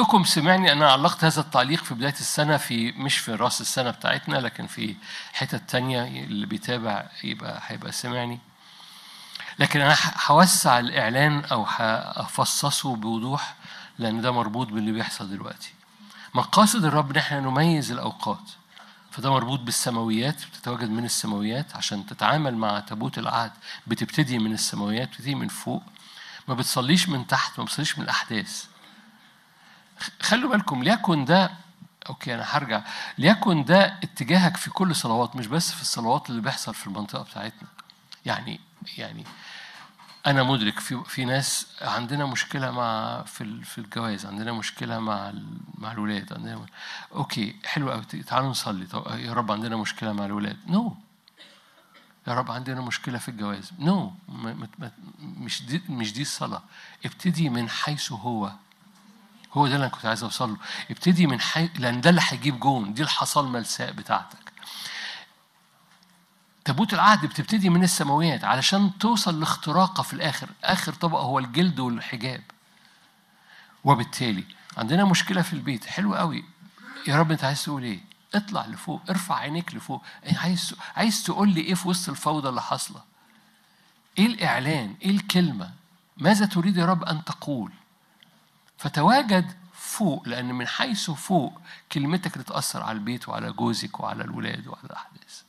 بعضكم سمعني أنا علقت هذا التعليق في بداية السنة في مش في رأس السنة بتاعتنا لكن في حتة تانية اللي بيتابع يبقى هيبقى سمعني لكن أنا هوسع الإعلان أو هفصصه بوضوح لأن ده مربوط باللي بيحصل دلوقتي مقاصد الرب إن احنا نميز الأوقات فده مربوط بالسماويات بتتواجد من السماويات عشان تتعامل مع تابوت العهد بتبتدي من السماويات بتبتدي من فوق ما بتصليش من تحت ما بتصليش من الأحداث خلوا بالكم ليكن ده اوكي انا هرجع ليكن ده اتجاهك في كل صلوات مش بس في الصلوات اللي بيحصل في المنطقه بتاعتنا يعني يعني انا مدرك في في ناس عندنا مشكله مع في في الجواز عندنا مشكله مع مع الولاد عندنا اوكي حلو قوي تعالوا نصلي طب يا رب عندنا مشكله مع الولاد نو no. يا رب عندنا مشكله في الجواز نو no. مش دي مش دي الصلاه ابتدي من حيث هو هو ده اللي انا كنت عايز اوصل له ابتدي من حي... لان ده اللي هيجيب جون دي الحصال ملساء بتاعتك تابوت العهد بتبتدي من السماويات علشان توصل لاختراقه في الاخر اخر طبقه هو الجلد والحجاب وبالتالي عندنا مشكله في البيت حلو قوي يا رب انت عايز تقول ايه اطلع لفوق ارفع عينيك لفوق عايز عايز تقول لي ايه في وسط الفوضى اللي حاصله ايه الاعلان ايه الكلمه ماذا تريد يا رب ان تقول فتواجد فوق لأن من حيث فوق كلمتك تتأثر على البيت وعلى جوزك وعلى الولاد وعلى الأحداث